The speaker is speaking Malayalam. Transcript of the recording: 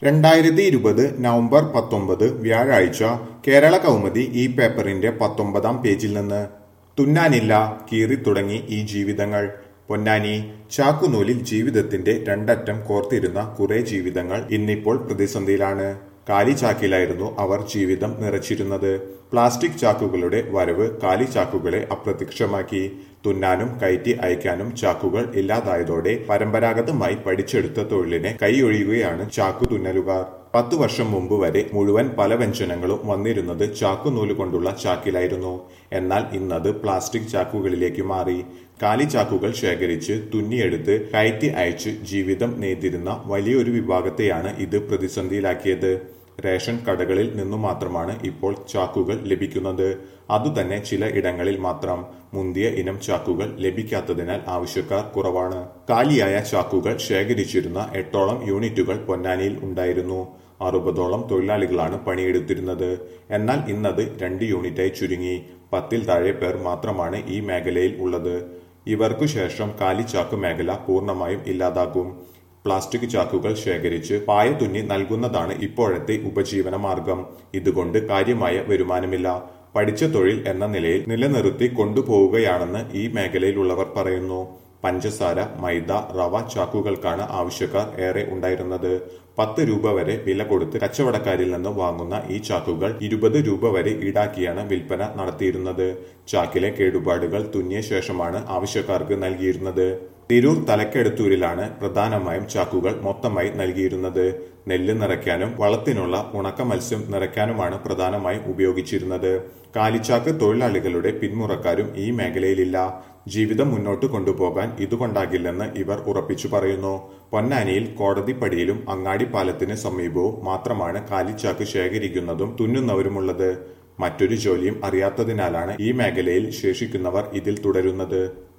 രണ്ടായിരത്തി ഇരുപത് നവംബർ പത്തൊമ്പത് വ്യാഴാഴ്ച കേരള കൗമുദി ഈ പേപ്പറിന്റെ പത്തൊമ്പതാം പേജിൽ നിന്ന് തുന്നാനില്ല കീറി തുടങ്ങി ഈ ജീവിതങ്ങൾ പൊന്നാനി ചാക്കുനൂലിൽ ജീവിതത്തിന്റെ രണ്ടറ്റം കോർത്തിരുന്ന കുറെ ജീവിതങ്ങൾ ഇന്നിപ്പോൾ പ്രതിസന്ധിയിലാണ് കാലി ചാക്കിലായിരുന്നു അവർ ജീവിതം നിറച്ചിരുന്നത് പ്ലാസ്റ്റിക് ചാക്കുകളുടെ വരവ് കാലി ചാക്കുകളെ അപ്രത്യക്ഷമാക്കി തുന്നാനും കയറ്റി അയക്കാനും ചാക്കുകൾ ഇല്ലാതായതോടെ പരമ്പരാഗതമായി പഠിച്ചെടുത്ത തൊഴിലിനെ കൈയൊഴിയുകയാണ് ചാക്കു തുന്നലുകാർ പത്തു വർഷം മുമ്പ് വരെ മുഴുവൻ പല വ്യഞ്ജനങ്ങളും വന്നിരുന്നത് ചാക്കുനൂല് കൊണ്ടുള്ള ചാക്കിലായിരുന്നു എന്നാൽ ഇന്നത് പ്ലാസ്റ്റിക് ചാക്കുകളിലേക്ക് മാറി കാലി ചാക്കുകൾ ശേഖരിച്ച് തുന്നിയെടുത്ത് കയറ്റി അയച്ച് ജീവിതം നെയ്തിരുന്ന വലിയൊരു വിഭാഗത്തെയാണ് ഇത് പ്രതിസന്ധിയിലാക്കിയത് റേഷൻ കടകളിൽ നിന്നു മാത്രമാണ് ഇപ്പോൾ ചാക്കുകൾ ലഭിക്കുന്നത് അതുതന്നെ ചില ഇടങ്ങളിൽ മാത്രം മുന്തിയ ഇനം ചാക്കുകൾ ലഭിക്കാത്തതിനാൽ ആവശ്യക്കാർ കുറവാണ് കാലിയായ ചാക്കുകൾ ശേഖരിച്ചിരുന്ന എട്ടോളം യൂണിറ്റുകൾ പൊന്നാനിയിൽ ഉണ്ടായിരുന്നു അറുപതോളം തൊഴിലാളികളാണ് പണിയെടുത്തിരുന്നത് എന്നാൽ ഇന്നത് രണ്ട് യൂണിറ്റായി ചുരുങ്ങി പത്തിൽ താഴെ പേർ മാത്രമാണ് ഈ മേഖലയിൽ ഉള്ളത് ഇവർക്കു ശേഷം കാലിച്ചാക്ക് മേഖല പൂർണ്ണമായും ഇല്ലാതാക്കും പ്ലാസ്റ്റിക് ചാക്കുകൾ ശേഖരിച്ച് പായ തുന്നി നൽകുന്നതാണ് ഇപ്പോഴത്തെ ഉപജീവന മാർഗം ഇതുകൊണ്ട് കാര്യമായ വരുമാനമില്ല പഠിച്ച തൊഴിൽ എന്ന നിലയിൽ നിലനിർത്തി കൊണ്ടുപോവുകയാണെന്ന് ഈ മേഖലയിലുള്ളവർ പറയുന്നു പഞ്ചസാര മൈദ റവ ചാക്കുകൾക്കാണ് ആവശ്യക്കാർ ഏറെ ഉണ്ടായിരുന്നത് പത്ത് രൂപ വരെ വില കൊടുത്ത് കച്ചവടക്കാരിൽ നിന്ന് വാങ്ങുന്ന ഈ ചാക്കുകൾ ഇരുപത് രൂപ വരെ ഈടാക്കിയാണ് വിൽപ്പന നടത്തിയിരുന്നത് ചാക്കിലെ കേടുപാടുകൾ തുന്നിയ ശേഷമാണ് ആവശ്യക്കാർക്ക് നൽകിയിരുന്നത് തിരൂർ തലക്കെടുത്തൂരിലാണ് പ്രധാനമായും ചാക്കുകൾ മൊത്തമായി നൽകിയിരുന്നത് നെല്ല് നിറയ്ക്കാനും വളത്തിനുള്ള ഉണക്ക മത്സ്യം നിറയ്ക്കാനുമാണ് പ്രധാനമായും ഉപയോഗിച്ചിരുന്നത് കാലിച്ചാക്ക് തൊഴിലാളികളുടെ പിന്മുറക്കാരും ഈ മേഖലയിലില്ല ജീവിതം മുന്നോട്ട് കൊണ്ടുപോകാൻ ഇതുകൊണ്ടാകില്ലെന്ന് ഇവർ ഉറപ്പിച്ചു പറയുന്നു പൊന്നാനിയിൽ കോടതിപ്പടിയിലും അങ്ങാടിപ്പാലത്തിന് സമീപവും മാത്രമാണ് കാലിച്ചാക്ക് ശേഖരിക്കുന്നതും തുന്നുന്നവരുമുള്ളത് മറ്റൊരു ജോലിയും അറിയാത്തതിനാലാണ് ഈ മേഖലയിൽ ശേഷിക്കുന്നവർ ഇതിൽ തുടരുന്നത്